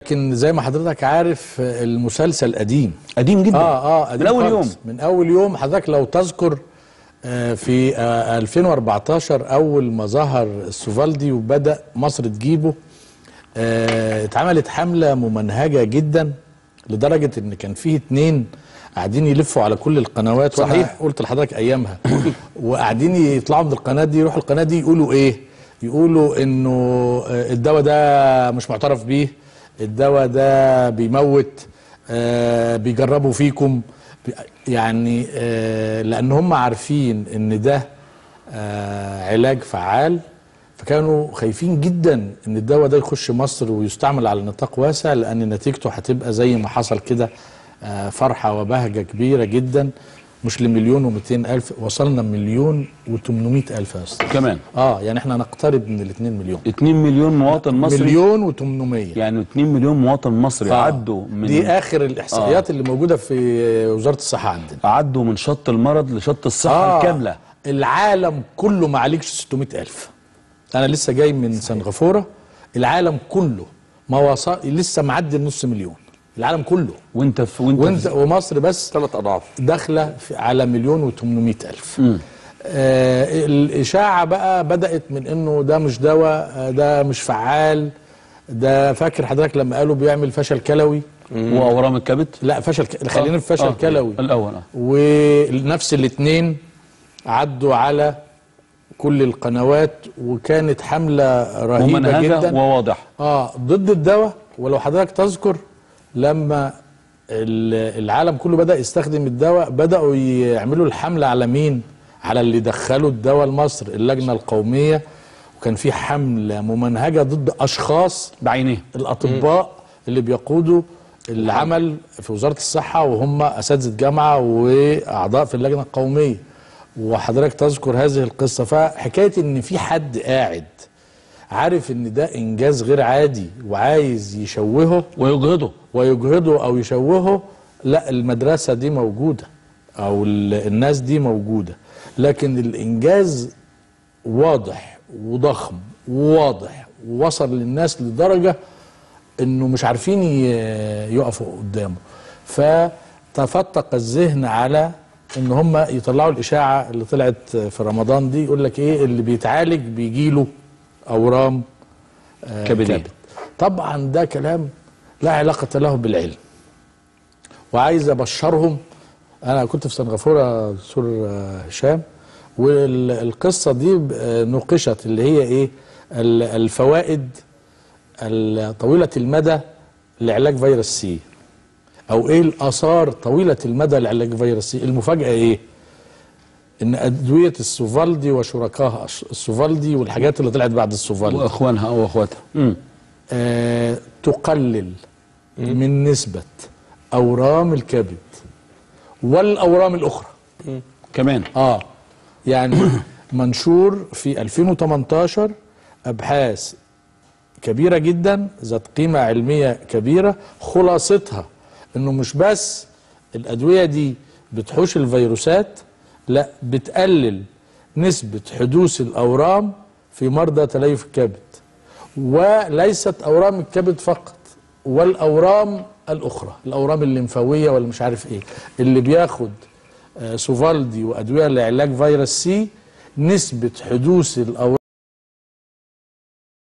لكن زي ما حضرتك عارف المسلسل قديم قديم جدا اه اه قديم من اول خالص. يوم من اول يوم حضرتك لو تذكر آه، في آه، 2014 اول ما ظهر السوفالدي وبدا مصر تجيبه آه، اتعملت حمله ممنهجه جدا لدرجه ان كان فيه اتنين قاعدين يلفوا على كل القنوات صحيح. وانا قلت لحضرتك ايامها وقاعدين يطلعوا من القناه دي يروحوا القناه دي يقولوا ايه يقولوا انه آه، الدواء ده مش معترف بيه الدواء ده بيموت آه، بيجربوا فيكم بي- يعني آه، لان هم عارفين ان ده آه، علاج فعال فكانوا خايفين جدا ان الدواء ده يخش مصر ويستعمل على نطاق واسع لان نتيجته هتبقى زي ما حصل كده آه، فرحه وبهجه كبيره جدا مش لمليون و200 الف وصلنا مليون و800 الف يا استاذ كمان اه يعني احنا نقترب من ال 2 مليون 2 مليون مواطن مصري مليون و800 يعني 2 مليون مواطن مصري آه. عدوا من دي اخر الاحصائيات اللي موجوده في وزاره الصحه عندنا عدوا من شط المرض لشط الصحه آه. الكامله العالم كله ما عليكش 600 ألف أنا لسه جاي من سنغافورة العالم كله ما وصل لسه معدي النص مليون العالم كله وانت في وانت, وانت في ومصر بس ثلاث اضعاف داخله في- على مليون و800 الف آه الاشاعه بقى بدات من انه ده مش دواء آه، ده مش فعال ده فاكر حضرتك لما قالوا بيعمل فشل كلوي واورام الكبد لا فشل ك... خلينا في فشل آه. كلوي الاول اه ونفس الاثنين عدوا على كل القنوات وكانت حمله رهيبه ممنهجه جدا وواضحه اه ضد الدواء ولو حضرتك تذكر لما ال- العالم كله بدا يستخدم الدواء بداوا يعملوا الحمله على مين على اللي دخلوا الدواء لمصر اللجنه القوميه وكان في حمله ممنهجه ضد اشخاص بعينيه الاطباء اللي بيقودوا العمل في وزاره الصحه وهم اساتذه جامعه واعضاء في اللجنه القوميه وحضرتك تذكر هذه القصه فحكايه ان في حد قاعد عارف ان ده انجاز غير عادي وعايز يشوهه ويجهضه ويجهضه او يشوهه لا المدرسه دي موجوده او ال- الناس دي موجوده لكن الانجاز واضح وضخم وواضح ووصل للناس لدرجه انه مش عارفين ي- يقفوا قدامه فتفتق الذهن على ان هم يطلعوا الاشاعه اللي طلعت في رمضان دي يقول لك ايه اللي بيتعالج بيجيله اورام آه، كبدية. كبد طبعا ده كلام لا علاقه له بالعلم وعايز ابشرهم انا كنت في سنغافوره دكتور آه، هشام والقصه دي ب- آه، نوقشت اللي هي ايه ال- الفوائد ال- طويله المدى لعلاج فيروس سي او ايه الاثار طويله المدى لعلاج فيروس سي المفاجاه ايه ان ادويه السوفالدي وشركائها السوفالدي والحاجات اللي طلعت بعد السوفالدي واخوانها او اخواتها مم. آه تقلل من نسبة أورام الكبد والأورام الأخرى كمان آه يعني منشور في 2018 أبحاث كبيرة جدا ذات قيمة علمية كبيرة خلاصتها إنه مش بس الأدوية دي بتحوش الفيروسات لا بتقلل نسبة حدوث الأورام في مرضى تليف الكبد وليست أورام الكبد فقط والأورام الأخرى الأورام الليمفاوية ولا مش عارف إيه اللي بياخد آه، سوفالدي وأدوية لعلاج فيروس سي نسبة حدوث الأورام